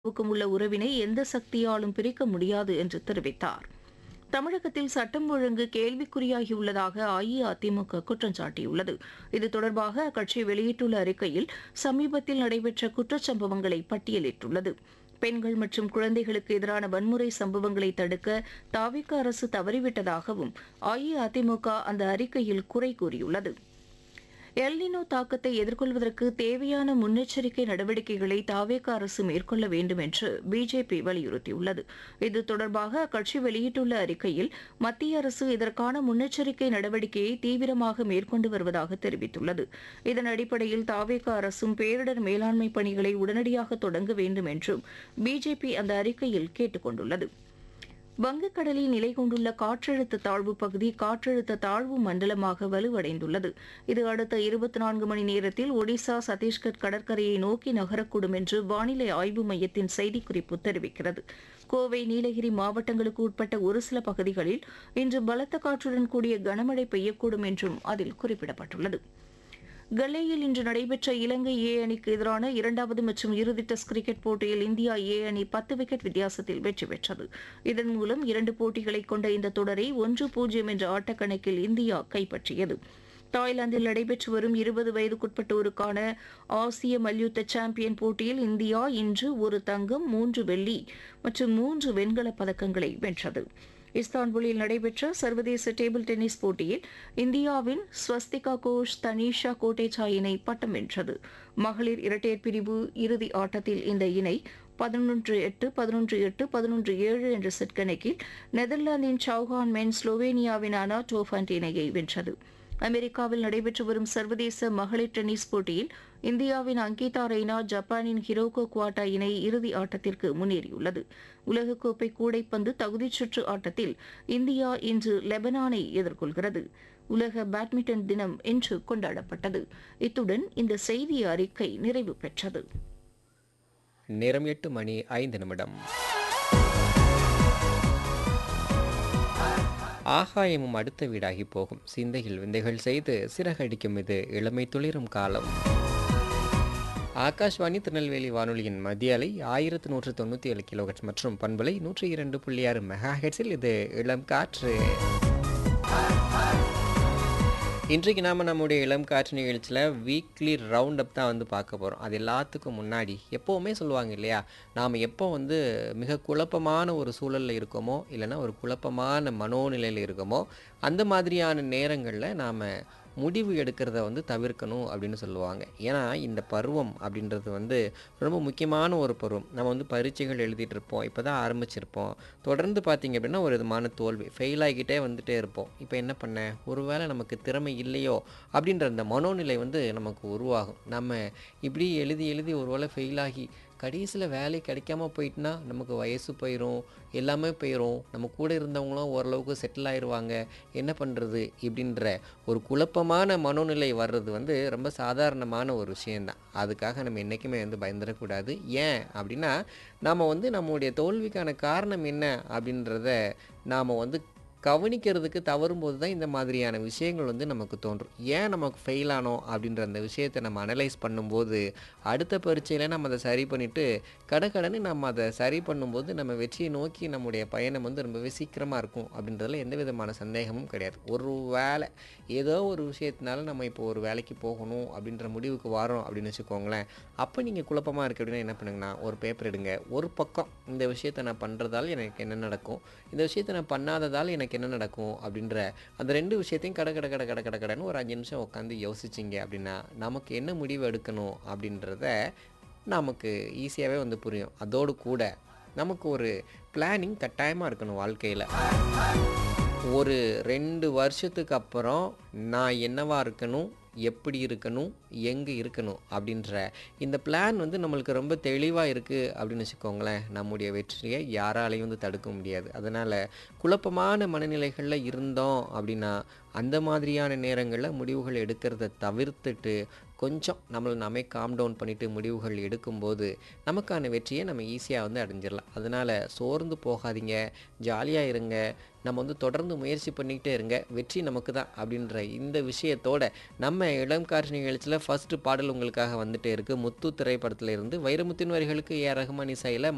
வுக்கும் உள்ள உறவினை எந்த சக்தியாலும் பிரிக்க முடியாது என்று தெரிவித்தார் தமிழகத்தில் சட்டம் ஒழுங்கு கேள்விக்குறியாகியுள்ளதாக அஇஅதிமுக குற்றம் சாட்டியுள்ளது இது தொடர்பாக அக்கட்சி வெளியிட்டுள்ள அறிக்கையில் சமீபத்தில் நடைபெற்ற குற்றச்சம்பவங்களை பட்டியலிட்டுள்ளது பெண்கள் மற்றும் குழந்தைகளுக்கு எதிரான வன்முறை சம்பவங்களை தடுக்க தாவிக அரசு தவறிவிட்டதாகவும் அஇஅதிமுக அந்த அறிக்கையில் குறை கூறியுள்ளது எல்னினோ தாக்கத்தை எதிர்கொள்வதற்கு தேவையான முன்னெச்சரிக்கை நடவடிக்கைகளை தாவேக அரசு மேற்கொள்ள வேண்டும் என்று பிஜேபி வலியுறுத்தியுள்ளது இது தொடர்பாக அக்கட்சி வெளியிட்டுள்ள அறிக்கையில் மத்திய அரசு இதற்கான முன்னெச்சரிக்கை நடவடிக்கையை தீவிரமாக மேற்கொண்டு வருவதாக தெரிவித்துள்ளது இதன் அடிப்படையில் தாவேக அரசும் பேரிடர் மேலாண்மை பணிகளை உடனடியாக தொடங்க வேண்டும் என்றும் பிஜேபி அந்த அறிக்கையில் கேட்டுக் கொண்டுள்ளது வங்கக்கடலில் நிலை கொண்டுள்ள காற்றழுத்த தாழ்வு பகுதி காற்றழுத்த தாழ்வு மண்டலமாக வலுவடைந்துள்ளது இது அடுத்த இருபத்தி நான்கு மணி நேரத்தில் ஒடிசா சத்தீஸ்கர் கடற்கரையை நோக்கி நகரக்கூடும் என்று வானிலை ஆய்வு மையத்தின் செய்திக்குறிப்பு தெரிவிக்கிறது கோவை நீலகிரி மாவட்டங்களுக்கு உட்பட்ட ஒரு சில பகுதிகளில் இன்று பலத்த காற்றுடன் கூடிய கனமழை பெய்யக்கூடும் என்றும் அதில் குறிப்பிடப்பட்டுள்ளது கல்லேயில் இன்று நடைபெற்ற இலங்கை ஏ அணிக்கு எதிரான இரண்டாவது மற்றும் இறுதி டெஸ்ட் கிரிக்கெட் போட்டியில் இந்தியா ஏ அணி பத்து விக்கெட் வித்தியாசத்தில் வெற்றி பெற்றது இதன் மூலம் இரண்டு போட்டிகளை கொண்ட இந்த தொடரை ஒன்று பூஜ்ஜியம் என்ற ஆட்டக்கணக்கில் இந்தியா கைப்பற்றியது தாய்லாந்தில் நடைபெற்று வரும் இருபது வயதுக்குட்பட்டோருக்கான ஆசிய மல்யுத்த சாம்பியன் போட்டியில் இந்தியா இன்று ஒரு தங்கம் மூன்று வெள்ளி மற்றும் மூன்று வெண்கலப் பதக்கங்களை வென்றது இஸ்தான்புல்லில் நடைபெற்ற சர்வதேச டேபிள் டென்னிஸ் போட்டியில் இந்தியாவின் ஸ்வஸ்திகா கோஷ் தனீஷா கோட்டேச்சா இணை பட்டம் வென்றது மகளிர் இரட்டையர் பிரிவு இறுதி ஆட்டத்தில் இந்த இணை பதினொன்று எட்டு பதினொன்று எட்டு பதினொன்று ஏழு என்ற செட் கணக்கில் நெதர்லாந்தின் சவுஹான் மென் ஸ்லோவேனியாவின் அனா டோஃபண்ட் இணையை வென்றது அமெரிக்காவில் நடைபெற்று வரும் சர்வதேச மகளிர் டென்னிஸ் போட்டியில் இந்தியாவின் அங்கிதா ரெய்னா ஜப்பானின் ஹிரோகோ குவாட்டா இணை இறுதி ஆட்டத்திற்கு முன்னேறியுள்ளது உலகக்கோப்பை கூடைப்பந்து தகுதிச் சுற்று ஆட்டத்தில் இந்தியா இன்று லெபனானை எதிர்கொள்கிறது உலக பேட்மிண்டன் தினம் இன்று கொண்டாடப்பட்டது இத்துடன் இந்த செய்தி அறிக்கை நிறைவு பெற்றது நேரம் எட்டு மணி ஐந்து நிமிடம் ஆகாயமும் அடுத்த வீடாகி போகும் சிந்தையில் விந்தைகள் செய்து சிறகடிக்கும் இது இளமை துளிரும் காலம் ஆகாஷ்வாணி திருநெல்வேலி வானொலியின் மத்திய அலை ஆயிரத்து நூற்று தொண்ணூற்றி ஏழு கிலோஹெட்ஸ் மற்றும் பண்பலை நூற்றி இரண்டு புள்ளி ஆறு மெகா ஹெட்ஸில் இது இளம் காற்று இன்றைக்கு நாம் நம்முடைய இளம் காற்று நிகழ்ச்சியில் வீக்லி ரவுண்ட் அப் தான் வந்து பார்க்க போகிறோம் அது எல்லாத்துக்கும் முன்னாடி எப்போவுமே சொல்லுவாங்க இல்லையா நாம் எப்போ வந்து மிக குழப்பமான ஒரு சூழலில் இருக்கோமோ இல்லைன்னா ஒரு குழப்பமான மனோநிலையில் இருக்கோமோ அந்த மாதிரியான நேரங்களில் நாம் முடிவு எடுக்கிறத வந்து தவிர்க்கணும் அப்படின்னு சொல்லுவாங்க ஏன்னா இந்த பருவம் அப்படின்றது வந்து ரொம்ப முக்கியமான ஒரு பருவம் நம்ம வந்து பரீட்சைகள் எழுதிட்டு இருப்போம் இப்போ தான் ஆரம்பிச்சிருப்போம் தொடர்ந்து பார்த்திங்க அப்படின்னா ஒரு விதமான தோல்வி ஃபெயில் ஆகிக்கிட்டே வந்துட்டே இருப்போம் இப்போ என்ன பண்ண ஒருவேளை நமக்கு திறமை இல்லையோ அப்படின்ற அந்த மனோநிலை வந்து நமக்கு உருவாகும் நம்ம இப்படி எழுதி எழுதி ஒருவேளை ஃபெயில் ஆகி கடைசியில் வேலை கிடைக்காம போயிட்டுனா நமக்கு வயசு போயிடும் எல்லாமே போயிடும் நம்ம கூட இருந்தவங்களும் ஓரளவுக்கு செட்டில் ஆயிடுவாங்க என்ன பண்ணுறது இப்படின்ற ஒரு குழப்பமான மனோநிலை வர்றது வந்து ரொம்ப சாதாரணமான ஒரு விஷயந்தான் அதுக்காக நம்ம என்றைக்குமே வந்து பயந்துடக்கூடாது ஏன் அப்படின்னா நாம் வந்து நம்முடைய தோல்விக்கான காரணம் என்ன அப்படின்றத நாம் வந்து கவனிக்கிறதுக்கு தவறும்போது தான் இந்த மாதிரியான விஷயங்கள் வந்து நமக்கு தோன்றும் ஏன் நமக்கு ஃபெயில் ஆனோம் அப்படின்ற அந்த விஷயத்தை நம்ம அனலைஸ் பண்ணும்போது அடுத்த பரீட்சையில் நம்ம அதை சரி பண்ணிவிட்டு கடகடன்னு நம்ம அதை சரி பண்ணும்போது நம்ம வெற்றியை நோக்கி நம்முடைய பயணம் வந்து ரொம்பவே சீக்கிரமாக இருக்கும் அப்படின்றதுல எந்த விதமான சந்தேகமும் கிடையாது ஒரு வேலை ஏதோ ஒரு விஷயத்தினால நம்ம இப்போ ஒரு வேலைக்கு போகணும் அப்படின்ற முடிவுக்கு வரோம் அப்படின்னு வச்சுக்கோங்களேன் அப்போ நீங்கள் குழப்பமாக இருக்குது அப்படின்னா என்ன பண்ணுங்கன்னா ஒரு பேப்பர் எடுங்க ஒரு பக்கம் இந்த விஷயத்தை நான் பண்ணுறதால எனக்கு என்ன நடக்கும் இந்த விஷயத்தை நான் பண்ணாததால் எனக்கு என்ன நடக்கும் அப்படின்ற அந்த ரெண்டு விஷயத்தையும் கட கட கட கட கட கடன்னு ஒரு அஞ்சு நிமிஷம் உட்காந்து யோசிச்சிங்க அப்படின்னா நமக்கு என்ன முடிவு எடுக்கணும் அப்படின்றத நமக்கு ஈஸியாகவே வந்து புரியும் அதோடு கூட நமக்கு ஒரு பிளானிங் கட்டாயமாக இருக்கணும் வாழ்க்கையில் ஒரு ரெண்டு வருஷத்துக்கு அப்புறம் நான் என்னவா இருக்கணும் எப்படி இருக்கணும் எங்கே இருக்கணும் அப்படின்ற இந்த பிளான் வந்து நம்மளுக்கு ரொம்ப தெளிவாக இருக்குது அப்படின்னு வச்சுக்கோங்களேன் நம்முடைய வெற்றியை யாராலையும் வந்து தடுக்க முடியாது அதனால் குழப்பமான மனநிலைகளில் இருந்தோம் அப்படின்னா அந்த மாதிரியான நேரங்களில் முடிவுகள் எடுக்கிறத தவிர்த்துட்டு கொஞ்சம் நம்மளை நாமே காம் டவுன் பண்ணிவிட்டு முடிவுகள் எடுக்கும்போது நமக்கான வெற்றியை நம்ம ஈஸியாக வந்து அடைஞ்சிடலாம் அதனால் சோர்ந்து போகாதீங்க ஜாலியாக இருங்க நம்ம வந்து தொடர்ந்து முயற்சி பண்ணிக்கிட்டே இருங்க வெற்றி நமக்கு தான் அப்படின்ற இந்த விஷயத்தோட நம்ம இளம் காட்சி நிகழ்ச்சியில் ஃபர்ஸ்ட் பாடல் உங்களுக்காக வந்துட்டே இருக்குது முத்து திரைப்படத்தில் இருந்து வைரமுத்தின் வரிகளுக்கு ஏ ரஹ்மான் இசையில்